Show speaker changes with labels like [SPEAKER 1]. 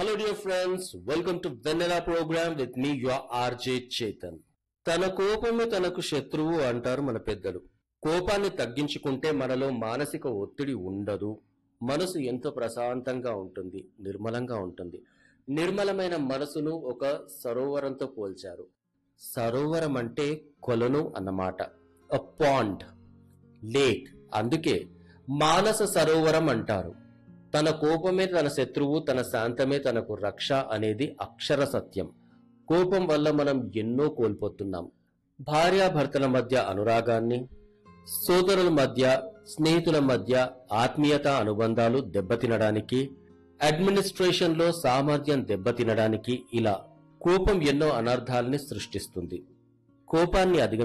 [SPEAKER 1] Hello dear friends, welcome to Vanilla program with me your RJ Chetan. తన కోపమే తనకు శత్రువు అంటారు మన పెద్దలు కోపాన్ని తగ్గించుకుంటే మనలో మానసిక ఒత్తిడి ఉండదు మనసు ఎంతో ప్రశాంతంగా ఉంటుంది నిర్మలంగా ఉంటుంది నిర్మలమైన మనసును ఒక సరోవరంతో పోల్చారు సరోవరం అంటే కొలను అన్నమాట అ పాండ్ లేక్ అందుకే మానస సరోవరం అంటారు తన కోపమే తన శత్రువు తన శాంతమే తనకు రక్ష అనేది అక్షర సత్యం కోపం వల్ల మనం ఎన్నో కోల్పోతున్నాం భార్యాభర్తల మధ్య అనురాగాన్ని సోదరుల మధ్య స్నేహితుల మధ్య ఆత్మీయత అనుబంధాలు దెబ్బతినడానికి అడ్మినిస్ట్రేషన్ లో సామర్థ్యం దెబ్బతినడానికి ఇలా కోపం ఎన్నో అనర్థాల్ని సృష్టిస్తుంది కోపాన్ని అధిగ